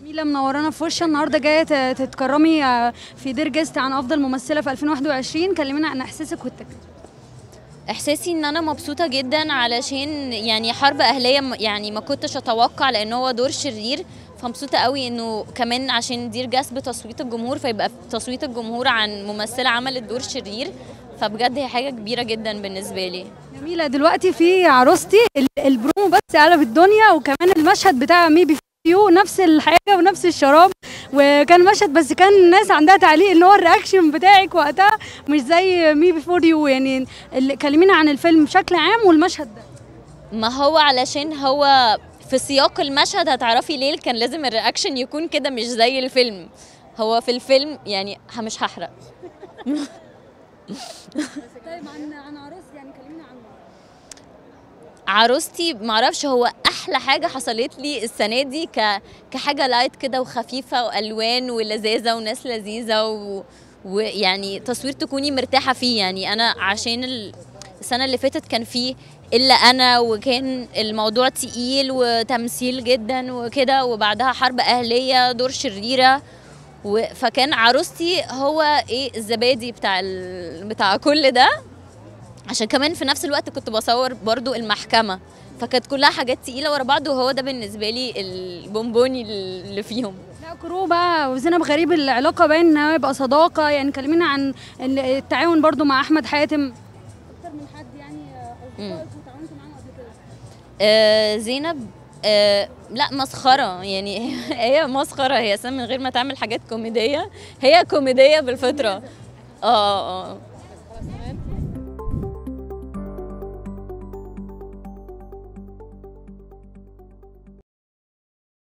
جميلة منورانا في وشة النهارده جاية ت- تتكرمي آه، في دير جيست عن أفضل ممثلة في 2021 كلمينا عن إحساسك والتكريم احساسي ان انا مبسوطه جدا علشان يعني حرب اهليه م- يعني ما كنتش اتوقع لان هو دور شرير فمبسوطه قوي انه كمان عشان دير جسب تصويت الجمهور فيبقى تصويت الجمهور عن ممثله عملت دور شرير فبجد هي حاجه كبيره جدا بالنسبه لي جميلة دلوقتي في عروستي ال- البرومو بس قلب الدنيا وكمان المشهد بتاع مي بي يو نفس الحاجة ونفس الشراب وكان مشهد بس كان الناس عندها تعليق ان هو الرياكشن بتاعك وقتها مش زي مي بيفور يو يعني ال- كلمينا عن الفيلم بشكل عام والمشهد ده ما هو علشان هو في سياق المشهد هتعرفي ليه كان لازم الرياكشن يكون كده مش زي الفيلم هو في الفيلم يعني ه- مش هحرق طيب عن عن عروستي يعني كلمينا عنه عروستي معرفش هو احلى حاجه حصلت لي السنه دي ك... كحاجه لايت كده وخفيفه والوان ولذاذه وناس لذيذه و... ويعني تصوير تكوني مرتاحه فيه يعني انا عشان ال- السنه اللي فاتت كان فيه الا انا وكان الموضوع تقيل وتمثيل جدا وكده وبعدها حرب اهليه دور شريره و... فكان عروستي هو ايه الزبادي بتاع ال... بتاع كل ده عشان كمان في نفس الوقت كنت بصور برضو المحكمة فكانت كلها حاجات تقيلة ورا بعض وهو ده بالنسبة لي البونبوني اللي فيهم لا كرو بقى وزينب غريب العلاقة باين انها يبقى صداقة يعني كلمينا عن ال- التعاون برضو مع أحمد حاتم أكتر من حد يعني أصدقائك وتعاونتوا معاهم قبل كده آه زينب آه لا مسخرة يعني هي مسخرة هي أساسا من غير ما تعمل حاجات كوميدية هي كوميدية بالفطرة اه اه